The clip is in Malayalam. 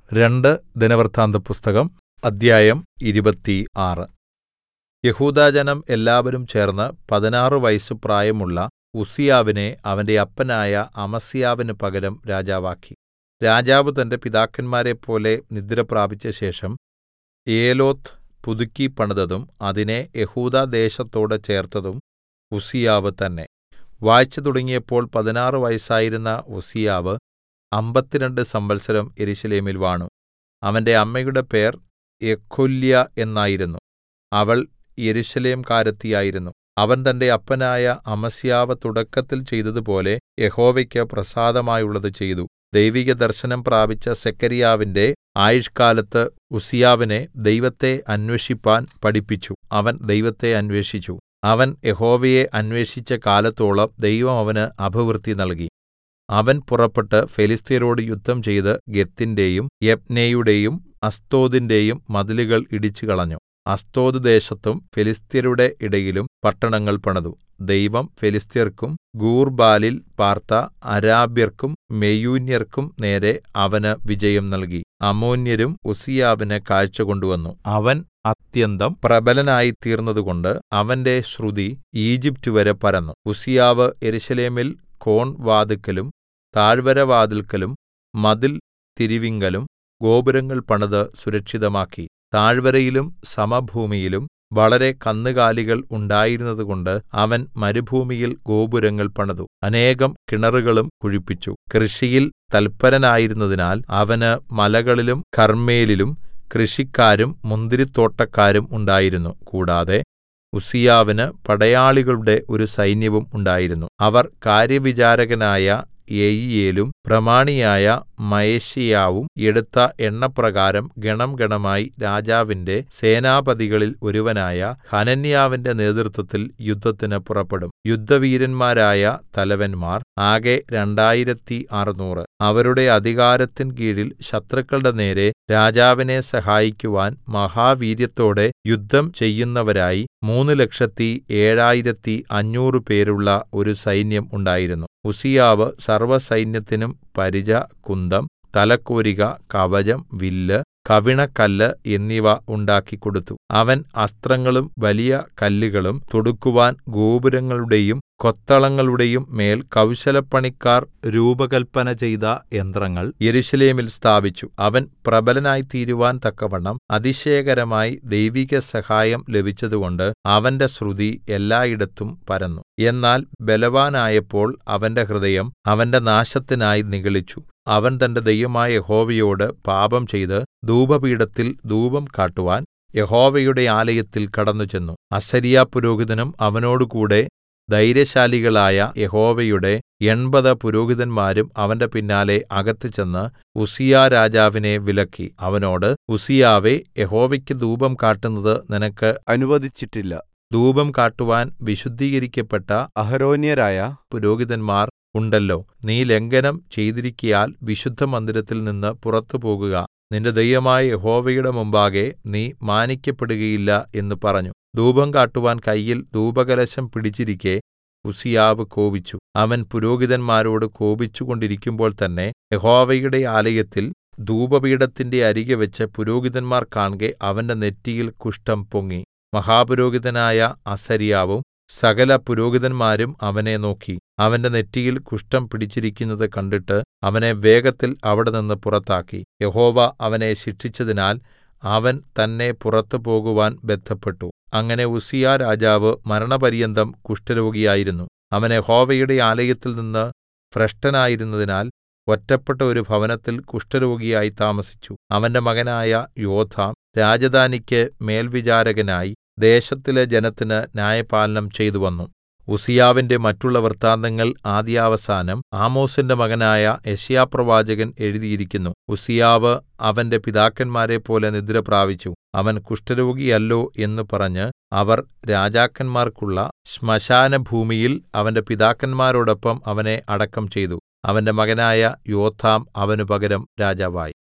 രണ്ട് ദിനവൃത്താന്തപുസ്തകം അദ്ധ്യായം ഇരുപത്തിയാറ് യെഹൂദാജനം എല്ലാവരും ചേർന്ന് പതിനാറ് വയസ്സ് പ്രായമുള്ള ഉസ്സീയാവിനെ അവന്റെ അപ്പനായ അമസ്യാവിന് പകരം രാജാവാക്കി രാജാവ് തന്റെ പിതാക്കന്മാരെപ്പോലെ നിദ്രപ്രാപിച്ചശേഷം ഏലോത്ത് പുതുക്കി പണിതതും അതിനെ യെഹൂദാദേശത്തോട് ചേർത്തതും ഉസ്സീയാവ് തന്നെ വാഴ്ച തുടങ്ങിയപ്പോൾ പതിനാറ് വയസ്സായിരുന്ന ഉസ്സീയാവ് അമ്പത്തിരണ്ട് സംവത്സരം യെരൂശലേമിൽ വാണു അവന്റെ അമ്മയുടെ പേർ യെഖൊല്യാ എന്നായിരുന്നു അവൾ യെരൂശലേംകാരത്തിയായിരുന്നു അവൻ തന്റെ അപ്പനായ അമസ്യാവ് തുടക്കത്തിൽ ചെയ്തതുപോലെ യഹോവയ്ക്ക് പ്രസാദമായുള്ളത് ചെയ്തു ദൈവിക ദർശനം പ്രാപിച്ച സെഖര്യാവിന്റെ ആയുഷ്കാലത്ത് ഉസ്സീയാവിനെ ദൈവത്തെ അന്വേഷിപ്പാൻ പഠിപ്പിച്ചു അവൻ ദൈവത്തെ അന്വേഷിച്ചു അവൻ യഹോവയെ അന്വേഷിച്ച കാലത്തോളം ദൈവം അവന് അഭിവൃദ്ധി നൽകി അവൻ പുറപ്പെട്ട് ഫെലിസ്ത്യരോട് യുദ്ധം ചെയ്ത് ഗത്തിന്റെയും യബ്നെയുടെയും അസ്തോദിന്റെയും മതിലുകൾ ഇടിച്ചുകളഞ്ഞു അസ്തോദ് ദേശത്തും ഫെലിസ്ത്യരുടെ ഇടയിലും പട്ടണങ്ങൾ പണിതു ദൈവം ഫെലിസ്ത്യർക്കും ഗൂർബാലിൽ പാർത്ത അരാബ്യർക്കും മെയൂന്യർക്കും നേരെ അവന് വിജയം നൽകി അമ്മോന്യരും ഉസ്സീയാവിന് കാഴ്ച കൊണ്ടുവന്നു അവൻ അത്യന്തം പ്രബലനായിത്തീർന്നതുകൊണ്ട് അവന്റെ ശ്രുതി ഈജിപ്റ്റ് വരെ പരന്നു ഉസ്സീയാവ് യെരൂശലേമിൽ കോൺവാതിൽക്കലും താഴ്വരവാതിൽക്കലും മതിൽ തിരിവിങ്കലും ഗോപുരങ്ങൾ പണിത് സുരക്ഷിതമാക്കി താഴ്വരയിലും സമഭൂമിയിലും വളരെ കന്നുകാലികൾ ഉണ്ടായിരുന്നതുകൊണ്ട് അവൻ മരുഭൂമിയിൽ ഗോപുരങ്ങൾ പണിതു അനേകം കിണറുകളും കുഴിപ്പിച്ചു കൃഷിയിൽ തല്പരനായിരുന്നതിനാൽ അവന് മലകളിലും കർമ്മേലിലും കൃഷിക്കാരും മുന്തിരിത്തോട്ടക്കാരും ഉണ്ടായിരുന്നു കൂടാതെ ഉസ്സീയാവിന് പടയാളികളുടെ ഒരു സൈന്യവും ഉണ്ടായിരുന്നു അവർ കാര്യവിചാരകനായ യെയീയേലും പ്രമാണിയായ മയശേയാവും എടുത്ത എണ്ണപ്രകാരം ഗണംഗണമായി രാജാവിന്റെ സേനാപതികളിൽ ഒരുവനായ ഹനന്യാവിന്റെ നേതൃത്വത്തിൽ യുദ്ധത്തിന് പുറപ്പെടും യുദ്ധവീരന്മാരായ തലവന്മാർ ആകെ രണ്ടായിരത്തി അറുനൂറ് അവരുടെ അധികാരത്തിൻ കീഴിൽ ശത്രുക്കളുടെ നേരെ രാജാവിനെ സഹായിക്കുവാൻ മഹാവീര്യത്തോടെ യുദ്ധം ചെയ്യുന്നവരായി മൂന്ന് ലക്ഷത്തി ഏഴായിരത്തി അഞ്ഞൂറ് പേരുള്ള ഒരു സൈന്യം ഉണ്ടായിരുന്നു ഉസ്സീയാവ് സർവ്വസൈന്യത്തിനും പരിച കുന്തം തലക്കോരിക കവചം വില്ല് കവിണക്കല്ല് എന്നിവ ഉണ്ടാക്കിക്കൊടുത്തു അവൻ അസ്ത്രങ്ങളും വലിയ കല്ലുകളും തൊടുക്കുവാൻ ഗോപുരങ്ങളുടെയും കൊത്തളങ്ങളുടെയും മേൽ കൗശലപ്പണിക്കാർ രൂപകൽപ്പന ചെയ്ത യന്ത്രങ്ങൾ യെരൂശലേമിൽ സ്ഥാപിച്ചു അവൻ പ്രബലനായിത്തീരുവാൻ തക്കവണ്ണം അതിശയകരമായി ദൈവിക സഹായം ലഭിച്ചതുകൊണ്ട് അവന്റെ ശ്രുതി എല്ലായിടത്തും പരന്നു എന്നാൽ ബലവാനായപ്പോൾ അവന്റെ ഹൃദയം അവന്റെ നാശത്തിനായി നിഗളിച്ചു അവൻ തന്റെ ദൈവമായ യഹോവയോട് പാപം ചെയ്ത് ധൂപപീഠത്തിൽ ധൂപം കാട്ടുവാൻ യഹോവയുടെ ആലയത്തിൽ കടന്നുചെന്നു അസര്യാ പുരോഹിതനും അവനോടുകൂടെ ധൈര്യശാലികളായ യഹോവയുടെ എൺപത് പുരോഹിതന്മാരും അവന്റെ പിന്നാലെ അകത്ത് ചെന്ന് ഉസ്സീയാ രാജാവിനെ വിലക്കി അവനോട് ഉസ്സീയാവേ യഹോവയ്ക്ക് ധൂപം കാട്ടുന്നത് നിനക്ക് അനുവദിച്ചിട്ടില്ല ധൂപം കാട്ടുവാൻ വിശുദ്ധീകരിക്കപ്പെട്ട അഹരോന്യരായ പുരോഹിതന്മാർ ഉണ്ടല്ലോ നീ ലംഘനം ചെയ്തിരിക്കയാൽ വിശുദ്ധമന്ദിരത്തിൽ നിന്ന് പുറത്തു പോകുക നിന്റെ ദൈവമായ യഹോവയുടെ മുമ്പാകെ നീ മാനിക്കപ്പെടുകയില്ല എന്ന് പറഞ്ഞു ധൂപം കാട്ടുവാൻ കയ്യിൽ ധൂപകലശം പിടിച്ചിരിക്കെ ഉസിയാവ് കോപിച്ചു അവൻ പുരോഹിതന്മാരോട് കോപിച്ചുകൊണ്ടിരിക്കുമ്പോൾ തന്നെ യഹോവയുടെ ആലയത്തിൽ ധൂപപീഠത്തിന്റെ അരികെ വെച്ച് പുരോഹിതന്മാർ കാൺകെ അവന്റെ നെറ്റിയിൽ കുഷ്ഠം പൊങ്ങി മഹാപുരോഹിതനായ അസര്യാവും സകല പുരോഹിതന്മാരും അവനെ നോക്കി അവന്റെ നെറ്റിയിൽ കുഷ്ഠം പിടിച്ചിരിക്കുന്നത് കണ്ടിട്ട് അവനെ വേഗത്തിൽ അവിടെനിന്ന് പുറത്താക്കി യഹോവ അവനെ ശിക്ഷിച്ചതിനാൽ അവൻ തന്നെ പുറത്തു പോകുവാൻ ബദ്ധപ്പെട്ടു അങ്ങനെ ഉസിയാ രാജാവ് മരണപര്യന്തം കുഷ്ഠരോഗിയായിരുന്നു അവൻ യഹോവയുടെ ആലയത്തിൽ നിന്ന് ഭ്രഷ്ടനായിരുന്നതിനാൽ ഒറ്റപ്പെട്ട ഒരു ഭവനത്തിൽ കുഷ്ഠരോഗിയായി താമസിച്ചു അവന്റെ മകനായ യോഥാം രാജധാനിക്ക് മേൽവിചാരകനായി ദേശത്തിലെ ജനത്തിന് ന്യായപാലനം ചെയ്തുവന്നു ഉസിയാവിന്റെ മറ്റുള്ള വൃത്താന്തങ്ങൾ ആദ്യാവസാനം ആമോസിന്റെ മകനായ യെശയ്യാപ്രവാചകൻ എഴുതിയിരിക്കുന്നു ഉസിയാവ് അവന്റെ പിതാക്കന്മാരെപ്പോലെ നിദ്ര പ്രാപിച്ചു അവൻ കുഷ്ഠരോഗിയല്ലോ എന്ന് പറഞ്ഞ് അവർ രാജാക്കന്മാർക്കുള്ള ശ്മശാനഭൂമിയിൽ അവന്റെ പിതാക്കന്മാരോടൊപ്പം അവനെ അടക്കം ചെയ്തു അവന്റെ മകനായ യോഥാം അവന് പകരം രാജാവായി